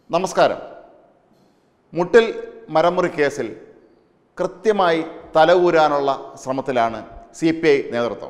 നമസ്കാരം മുട്ടിൽ മരമുറി കേസിൽ കൃത്യമായി തലകൂരാനുള്ള ശ്രമത്തിലാണ് സി പി ഐ നേതൃത്വം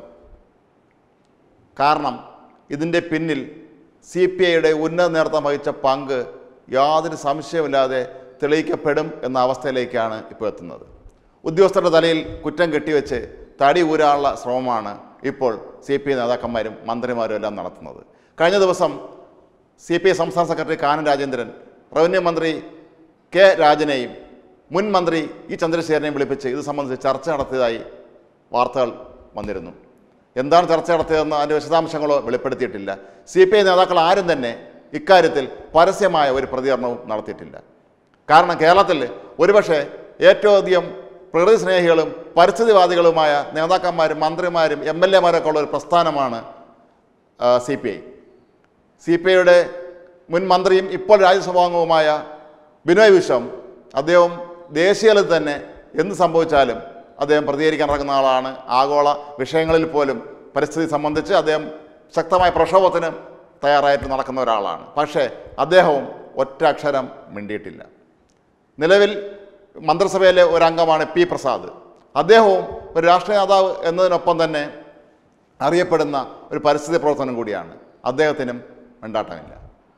കാരണം ഇതിൻ്റെ പിന്നിൽ സി പി ഐയുടെ ഉന്നത നേതൃത്വം വഹിച്ച പങ്ക് യാതൊരു സംശയമില്ലാതെ തെളിയിക്കപ്പെടും എന്ന അവസ്ഥയിലേക്കാണ് ഇപ്പോൾ എത്തുന്നത് ഉദ്യോഗസ്ഥരുടെ തലയിൽ കുറ്റം കെട്ടിവെച്ച് തടി ഊരാനുള്ള ശ്രമമാണ് ഇപ്പോൾ സി പി ഐ നേതാക്കന്മാരും മന്ത്രിമാരും എല്ലാം നടത്തുന്നത് കഴിഞ്ഞ ദിവസം സി പി ഐ സംസ്ഥാന സെക്രട്ടറി കാനൻ രാജേന്ദ്രൻ റവന്യൂ മന്ത്രി കെ രാജനെയും മുൻ മന്ത്രി ഇ ചന്ദ്രശേഖരനെയും വിളിപ്പിച്ച് ഇത് സംബന്ധിച്ച് ചർച്ച നടത്തിയതായി വാർത്തകൾ വന്നിരുന്നു എന്താണ് ചർച്ച നടത്തിയതെന്ന് അതിൻ്റെ വിശദാംശങ്ങളോ വെളിപ്പെടുത്തിയിട്ടില്ല സി പി ഐ നേതാക്കൾ ആരും തന്നെ ഇക്കാര്യത്തിൽ പരസ്യമായ ഒരു പ്രതികരണവും നടത്തിയിട്ടില്ല കാരണം കേരളത്തിൽ ഒരുപക്ഷെ ഏറ്റവും അധികം പ്രകൃതി സ്നേഹികളും പരിസ്ഥിതിവാദികളുമായ നേതാക്കന്മാരും മന്ത്രിമാരും എം എൽ എമാരൊക്കെ ഉള്ള ഒരു പ്രസ്ഥാനമാണ് C P I C P ഐയുടെ മുൻ മന്ത്രിയും ഇപ്പോൾ രാജ്യസഭാംഗവുമായ ബിനോയ് വിശ്വം അദ്ദേഹം ദേശീയതലത്തിൽ തന്നെ എന്ത് സംഭവിച്ചാലും അദ്ദേഹം പ്രതികരിക്കാൻ ഇറങ്ങുന്ന ആളാണ് ആഗോള വിഷയങ്ങളിൽ പോലും പരിസ്ഥിതി സംബന്ധിച്ച് അദ്ദേഹം ശക്തമായ പ്രക്ഷോഭത്തിന് തയ്യാറായിട്ട് നടക്കുന്ന ഒരാളാണ് പക്ഷേ അദ്ദേഹവും ഒറ്റ അക്ഷരം മിണ്ടിയിട്ടില്ല നിലവിൽ മന്ത്രിസഭയിലെ ഒരു അംഗമാണ് പി പ്രസാദ് അദ്ദേഹവും ഒരു രാഷ്ട്രീയ നേതാവ് എന്നതിനൊപ്പം തന്നെ അറിയപ്പെടുന്ന ഒരു പരിസ്ഥിതി പ്രവർത്തനം കൂടിയാണ് അദ്ദേഹത്തിനും മിണ്ടാട്ടമില്ല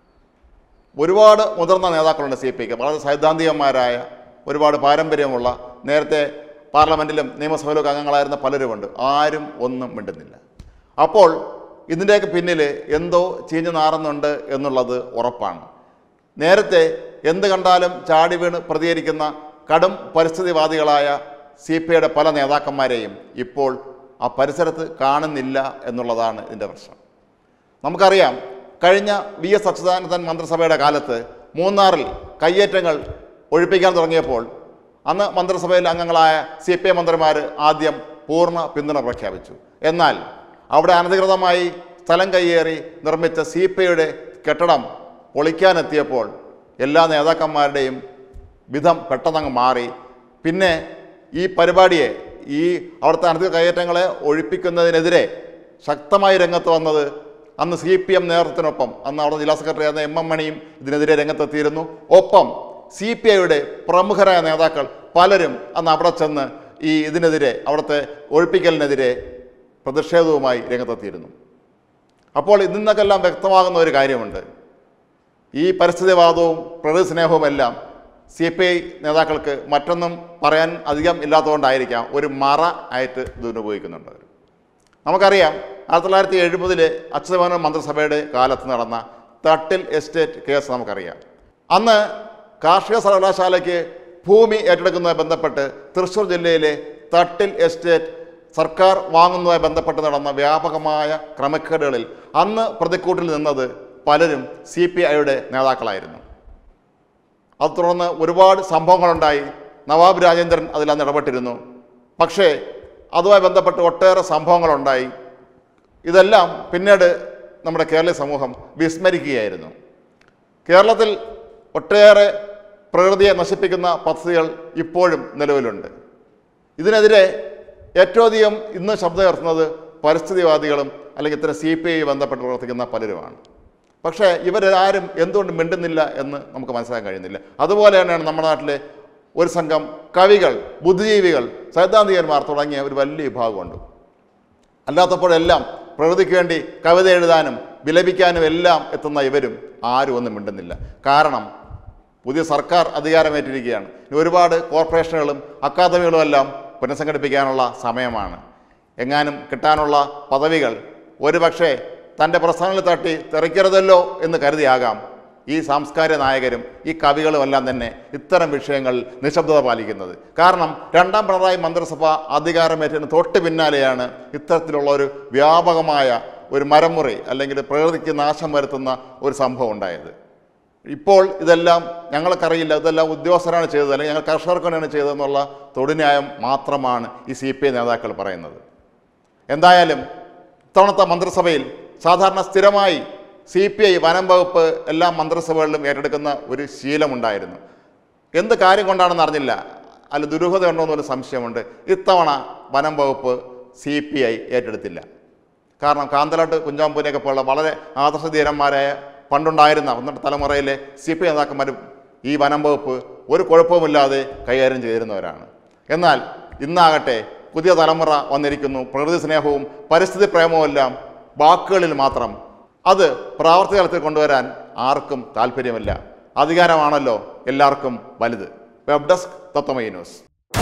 ഒരുപാട് മുതിർന്ന നേതാക്കളുണ്ട് സി പി ഐക്ക് വളരെ സൈദ്ധാന്തികന്മാരായ ഒരുപാട് പാരമ്പര്യമുള്ള നേരത്തെ പാർലമെൻറ്റിലും നിയമസഭയിലൊക്കെ അംഗങ്ങളായിരുന്ന പലരുമുണ്ട് ആരും ഒന്നും മിണ്ടുന്നില്ല അപ്പോൾ ഇതിൻ്റെയൊക്കെ പിന്നിൽ എന്തോ ചീഞ്ഞു നാറുന്നുണ്ട് എന്നുള്ളത് ഉറപ്പാണ് നേരത്തെ എന്ത് കണ്ടാലും ചാടി വീണ് പ്രതികരിക്കുന്ന കടും പരിസ്ഥിതിവാദികളായ സി പി ഐയുടെ പല നേതാക്കന്മാരെയും ഇപ്പോൾ ആ പരിസരത്ത് കാണുന്നില്ല എന്നുള്ളതാണ് ഇതിൻ്റെ പ്രശ്നം നമുക്കറിയാം കഴിഞ്ഞ വി എസ് അച്യുതാനന്ദൻ മന്ത്രിസഭയുടെ കാലത്ത് മൂന്നാറിൽ കയ്യേറ്റങ്ങൾ ഒഴിപ്പിക്കാൻ തുടങ്ങിയപ്പോൾ അന്ന് മന്ത്രിസഭയിൽ അംഗങ്ങളായ സി പി ഐ മന്ത്രിമാർ ആദ്യം പൂർണ്ണ പിന്തുണ പ്രഖ്യാപിച്ചു എന്നാൽ അവിടെ അനധികൃതമായി സ്ഥലം കയ്യേറി നിർമ്മിച്ച സി പി ഐയുടെ കെട്ടിടം പൊളിക്കാനെത്തിയപ്പോൾ എല്ലാ നേതാക്കന്മാരുടെയും വിധം പെട്ടെന്നങ്ങ് മാറി പിന്നെ ഈ പരിപാടിയെ ഈ അവിടുത്തെ അനധികൃത കയ്യേറ്റങ്ങളെ ഒഴിപ്പിക്കുന്നതിനെതിരെ ശക്തമായി രംഗത്ത് വന്നത് അന്ന് സി പി എം നേതൃത്വത്തിനൊപ്പം അന്ന് അവിടെ ജില്ലാ സെക്രട്ടറി ആയിരുന്ന എം എം മണിയും ഇതിനെതിരെ രംഗത്തെത്തിയിരുന്നു ഒപ്പം സി പി ഐയുടെ പ്രമുഖരായ നേതാക്കൾ പലരും അന്ന് അവിടെ ചെന്ന് ഈ ഇതിനെതിരെ അവിടുത്തെ ഒഴിപ്പിക്കലിനെതിരെ പ്രതിഷേധവുമായി രംഗത്തെത്തിയിരുന്നു അപ്പോൾ ഇതിൽ നിന്നൊക്കെല്ലാം വ്യക്തമാകുന്ന ഒരു കാര്യമുണ്ട് ഈ പരിസ്ഥിതിവാദവും പ്രകൃതി സ്നേഹവും എല്ലാം സി പി ഐ നേതാക്കൾക്ക് മറ്റൊന്നും പറയാൻ അധികം ഇല്ലാത്തതുകൊണ്ടായിരിക്കാം ഒരു മറ ആയിട്ട് ഇതിന് ഉപയോഗിക്കുന്നുണ്ട് അവർ നമുക്കറിയാം ആയിരത്തി തൊള്ളായിരത്തി എഴുപതിലെ അച്യുതമേനോൻ മന്ത്രിസഭയുടെ കാലത്ത് നടന്ന തട്ടിൽ എസ്റ്റേറ്റ് കേസ് നമുക്കറിയാം അന്ന് കാർഷിക സർവകലാശാലയ്ക്ക് ഭൂമി ഏറ്റെടുക്കുന്നതുമായി ബന്ധപ്പെട്ട് തൃശ്ശൂർ ജില്ലയിലെ തട്ടിൽ എസ്റ്റേറ്റ് സർക്കാർ വാങ്ങുന്നതുമായി ബന്ധപ്പെട്ട് നടന്ന വ്യാപകമായ ക്രമക്കേടുകളിൽ അന്ന് പ്രതിക്കൂട്ടിൽ നിന്നത് പലരും സി പി ഐയുടെ നേതാക്കളായിരുന്നു അത് തുടർന്ന് ഒരുപാട് സംഭവങ്ങളുണ്ടായി നവാബ് രാജേന്ദ്രൻ അതിൽ അന്ന് ഇടപെട്ടിരുന്നു പക്ഷേ അതുമായി ബന്ധപ്പെട്ട് ഒട്ടേറെ സംഭവങ്ങളുണ്ടായി ഇതെല്ലാം പിന്നീട് നമ്മുടെ കേരളീയ സമൂഹം വിസ്മരിക്കുകയായിരുന്നു കേരളത്തിൽ ഒട്ടേറെ പ്രകൃതിയെ നശിപ്പിക്കുന്ന പദ്ധതികൾ ഇപ്പോഴും നിലവിലുണ്ട് ഇതിനെതിരെ ഏറ്റവും അധികം ഇന്ന് ശബ്ദമുയർത്തുന്നത് പരിസ്ഥിതിവാദികളും അല്ലെങ്കിൽ ഇത്തരം സി പി ഐ ബന്ധപ്പെട്ട് പ്രവർത്തിക്കുന്ന പലരുമാണ് പക്ഷേ ഇവരാരും എന്തുകൊണ്ട് മിണ്ടുന്നില്ല എന്ന് നമുക്ക് മനസ്സിലാക്കാൻ കഴിയുന്നില്ല അതുപോലെ തന്നെയാണ് നമ്മുടെ നാട്ടിലെ ഒരു സംഘം കവികൾ ബുദ്ധിജീവികൾ സൈദ്ധാന്തികന്മാർ തുടങ്ങിയ ഒരു വലിയ വിഭാഗമുണ്ട് അല്ലാത്തപ്പോഴെല്ലാം പ്രകൃതിക്ക് വേണ്ടി കവിത എഴുതാനും വിലപിക്കാനും എല്ലാം എത്തുന്ന ഇവരും ആരും ഒന്നും മിണ്ടുന്നില്ല കാരണം പുതിയ സർക്കാർ അധികാരമേറ്റിരിക്കുകയാണ് ഇനി ഒരുപാട് കോർപ്പറേഷനുകളും അക്കാദമികളും എല്ലാം പുനഃസംഘടിപ്പിക്കാനുള്ള സമയമാണ് എങ്ങാനും കിട്ടാനുള്ള പദവികൾ ഒരുപക്ഷെ തൻ്റെ പ്രസ്ഥാനങ്ങളിൽ തട്ടി തെറിക്കരുതല്ലോ എന്ന് കരുതിയാകാം ഈ സാംസ്കാരിക നായകരും ഈ കവികളും എല്ലാം തന്നെ ഇത്തരം വിഷയങ്ങളിൽ നിശബ്ദത പാലിക്കുന്നത് കാരണം രണ്ടാം പിണറായി മന്ത്രിസഭ അധികാരമേറ്റതിന് തൊട്ട് പിന്നാലെയാണ് ഇത്തരത്തിലുള്ള ഒരു വ്യാപകമായ ഒരു മരമുറി അല്ലെങ്കിൽ പ്രകൃതിക്ക് നാശം വരുത്തുന്ന ഒരു സംഭവം ഉണ്ടായത് ഇപ്പോൾ ഇതെല്ലാം ഞങ്ങൾക്കറിയില്ല ഇതെല്ലാം ഉദ്യോഗസ്ഥരാണ് ചെയ്തത് അല്ലെങ്കിൽ ഞങ്ങൾ കർഷകർക്ക് വേണ്ടിയാണ് ചെയ്തതെന്നുള്ള തൊടുന്യായം മാത്രമാണ് ഈ സി പി ഐ നേതാക്കൾ പറയുന്നത് എന്തായാലും ഇത്തവണത്തെ മന്ത്രിസഭയിൽ സാധാരണ സ്ഥിരമായി സി പി ഐ വനം വകുപ്പ് എല്ലാ മന്ത്രിസഭകളിലും ഏറ്റെടുക്കുന്ന ഒരു ശീലമുണ്ടായിരുന്നു എന്ത് കാര്യം കൊണ്ടാണെന്ന് അറിഞ്ഞില്ല അതിൽ ദുരൂഹത ഉണ്ടോ എന്നൊരു സംശയമുണ്ട് ഇത്തവണ വനം വകുപ്പ് സി പി ഐ ഏറ്റെടുത്തില്ല കാരണം കാന്തലാട്ട് കുഞ്ചാമ്പൂനെയൊക്കെ പോലുള്ള വളരെ ആദർശധീരന്മാരായ പണ്ടുണ്ടായിരുന്ന ഒന്നിട്ട് തലമുറയിലെ സി പി നേതാക്കന്മാരും ഈ വനം വകുപ്പ് ഒരു കുഴപ്പവുമില്ലാതെ കൈകാര്യം ചെയ്തിരുന്നവരാണ് എന്നാൽ ഇന്നാകട്ടെ പുതിയ തലമുറ വന്നിരിക്കുന്നു പ്രകൃതി സ്നേഹവും പരിസ്ഥിതി പ്രേമവും എല്ലാം വാക്കുകളിൽ മാത്രം അത് പ്രാവർത്തിക തലത്തിൽ കൊണ്ടുവരാൻ ആർക്കും താല്പര്യമില്ല അധികാരമാണല്ലോ എല്ലാവർക്കും വലുത് web desk Tatwamayi news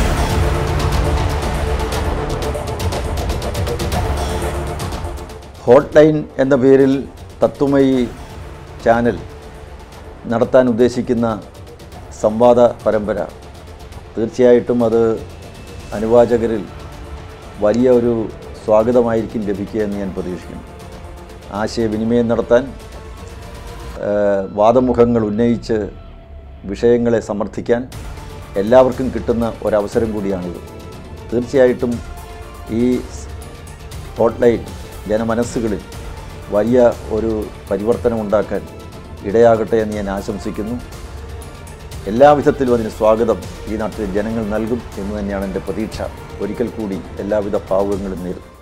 hotline എന്ന പേരിൽ തത്വമയി ചാനൽ നടത്താൻ ഉദ്ദേശിക്കുന്ന സംവാദ പരമ്പര തീർച്ചയായിട്ടും അത് അനുവാചകരിൽ വലിയ ഒരു സ്വാഗതമായിരിക്കും ലഭിക്കുക എന്ന് ഞാൻ പ്രതീക്ഷിക്കുന്നു ആശയവിനിമയം നടത്താൻ ആ, വാദമുഖങ്ങൾ ഉന്നയിച്ച് വിഷയങ്ങളെ സമർത്ഥിക്കാൻ എല്ലാവർക്കും കിട്ടുന്ന ഒരവസരം കൂടിയാണിത് തീർച്ചയായിട്ടും ഈ ഹോട്ട്ലൈൻ ജനമനസ്സുകളിൽ വലിയ ഒരു പരിവർത്തനം ഉണ്ടാക്കാൻ ഇടയാകട്ടെ എന്ന് ഞാൻ ആശംസിക്കുന്നു എല്ലാവിധത്തിലും അതിന് സ്വാഗതം ഈ നാട്ടിലെ ജനങ്ങൾ നൽകും എന്ന് തന്നെയാണ് എൻ്റെ പ്രതീക്ഷ ഒരിക്കൽ കൂടി എല്ലാവിധ ഭാവുകങ്ങളും നേരുന്നു